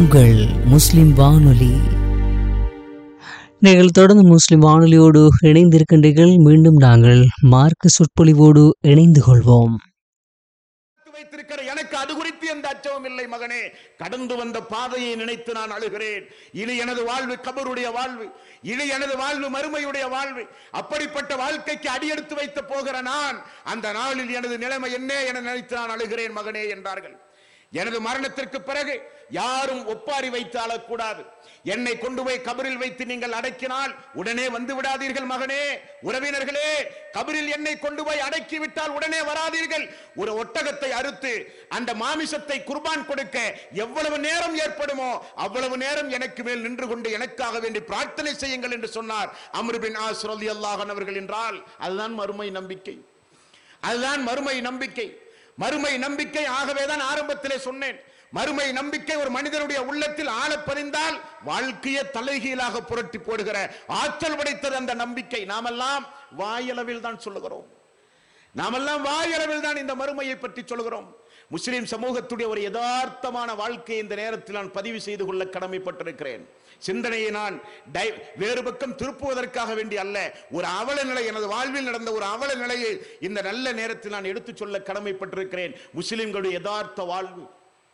உங்கள் முஸ்லிம் வானொலி நீங்கள் தொடர்ந்து முஸ்லிம் வானொலியோடு இணைந்திருக்கின்றீர்கள் மீண்டும் நாங்கள் மார்க்க சொற்பொழிவோடு இணைந்து கொள்வோம் வைத்திருக்கிற எனக்கு அது குறித்து எந்த அச்சமும் இல்லை மகனே கடந்து வந்த பாதையை நினைத்து நான் அழுகிறேன் இது எனது வாழ்வு கபருடைய வாழ்வு இது எனது வாழ்வு மறுமையுடைய வாழ்வு அப்படிப்பட்ட வாழ்க்கைக்கு அடியெடுத்து வைத்து போகிற நான் அந்த நாளில் எனது நிலைமை என்ன என நினைத்து நான் அழுகிறேன் மகனே என்றார்கள் எனது மரணத்திற்கு பிறகு யாரும் ஒப்பாரி வைத்து அழக்கூடாது என்னை கொண்டு போய் கபரில் வைத்து நீங்கள் அடக்கினால் உடனே வந்து விடாதீர்கள் மகனே உறவினர்களே கபரில் என்னை கொண்டு போய் அடக்கி விட்டால் உடனே வராதீர்கள் ஒரு ஒட்டகத்தை அறுத்து அந்த மாமிசத்தை குர்பான் கொடுக்க எவ்வளவு நேரம் ஏற்படுமோ அவ்வளவு நேரம் எனக்கு மேல் நின்று கொண்டு எனக்காக வேண்டி பிரார்த்தனை செய்யுங்கள் என்று சொன்னார் அம்ருபின் ஆஸ்ரதி அல்லாஹன் அவர்கள் என்றால் அதுதான் மறுமை நம்பிக்கை அதுதான் மறுமை நம்பிக்கை மறுமை நம்பிக்கை ஆகவேதான் ஆரம்பத்திலே சொன்னேன் மறுமை நம்பிக்கை ஒரு மனிதனுடைய உள்ளத்தில் ஆழ பதிந்தால் வாழ்க்கையை தலைகீழாக புரட்டி போடுகிற ஆற்றல் படைத்தது அந்த நம்பிக்கை நாமெல்லாம் வாயளவில் தான் சொல்லுகிறோம் நாமெல்லாம் வாயளவில் தான் இந்த மறுமையை பற்றி சொல்கிறோம் முஸ்லிம் சமூகத்துடைய ஒரு யதார்த்தமான வாழ்க்கையை இந்த நேரத்தில் நான் பதிவு செய்து கொள்ள கடமைப்பட்டிருக்கிறேன் சிந்தனையை நான் டை- வேறு பக்கம் திருப்புவதற்காக வேண்டி அல்ல ஒரு அவல நிலை எனது வாழ்வில் நடந்த ஒரு அவல நிலையை இந்த நல்ல நேரத்தில் நான் எடுத்துச் சொல்ல கடமைப்பட்டிருக்கிறேன் முஸ்லிம்களுடைய யதார்த்த வாழ்வு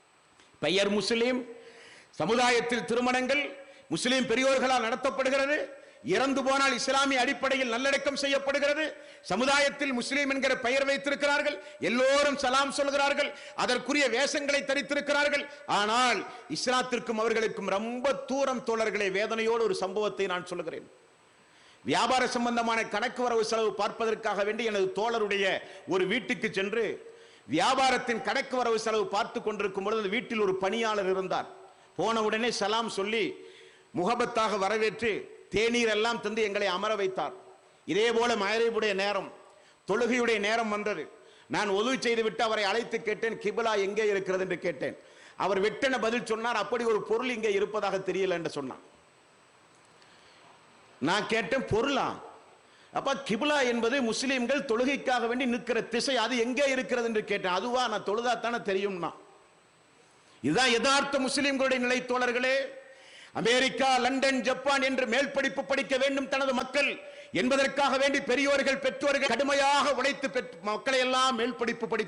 பெயர் முஸ்லிம் சமுதாயத்தில் திருமணங்கள் முஸ்லிம் பெரியோர்களால் நடத்தப்படுகிறது இறந்து போனால் இஸ்லாமிய அடிப்படையில் நல்லடக்கம் செய்யப்படுகிறது சமுதாயத்தில் முஸ்லிம் என்கிற பெயர் வைத்திருக்கிறார்கள் எல்லோரும் சலாம் சொல்கிறார்கள் அதற்குரிய வேஷங்களை தரித்திருக்கிறார்கள் ஆனால் இஸ்லாத்திற்கும் அவர்களுக்கும் ரொம்ப தூரம் தோழர்களை வேதனையோடு ஒரு சம்பவத்தை நான் சொல்லுகிறேன் வியாபார சம்பந்தமான கணக்கு வரவு செலவு பார்ப்பதற்காக வேண்டி எனது தோழருடைய ஒரு வீட்டுக்கு சென்று வியாபாரத்தின் கணக்கு வரவு செலவு பார்த்து கொண்டிருக்கும் பொழுது அந்த வீட்டில் ஒரு பணியாளர் இருந்தார் போன உடனே சலாம் சொல்லி முகபத்தாக வரவேற்று தேநீர் எல்லாம் தந்து எங்களை அமர வைத்தார் இதே போல மகரீபுடைய நேரம் தொழுகையுடைய நேரம் வந்தது நான் உதவி செய்து விட்டு அவரை அழைத்து கேட்டேன் கிபிலா எங்கே இருக்கிறது என்று கேட்டேன் அவர் வெட்டென பதில் சொன்னார் அப்படி ஒரு பொருள் இங்கே இருப்பதாக தெரியல என்று சொன்னார் நான் கேட்டேன் பொருளா அப்ப கிபிலா என்பது முஸ்லிம்கள் தொழுகைக்காக வேண்டி நிற்கிற திசை அது எங்கே இருக்கிறது என்று கேட்டேன் அதுவா நான் தொழுதா தானே தெரியும்னா இதுதான் யதார்த்த முஸ்லிம்களுடைய நிலை தோழர்களே அமெரிக்கா லண்டன் ஜப்பான் என்று மேல் படிப்பு படிக்க வேண்டும் தனது மக்கள் என்பதற்காக வேண்டி பெரியோர்கள் பெற்றோர்கள் கடுமையாக உழைத்து பெற்- மக்களை எல்லாம் மேல் படிப்பு படித்து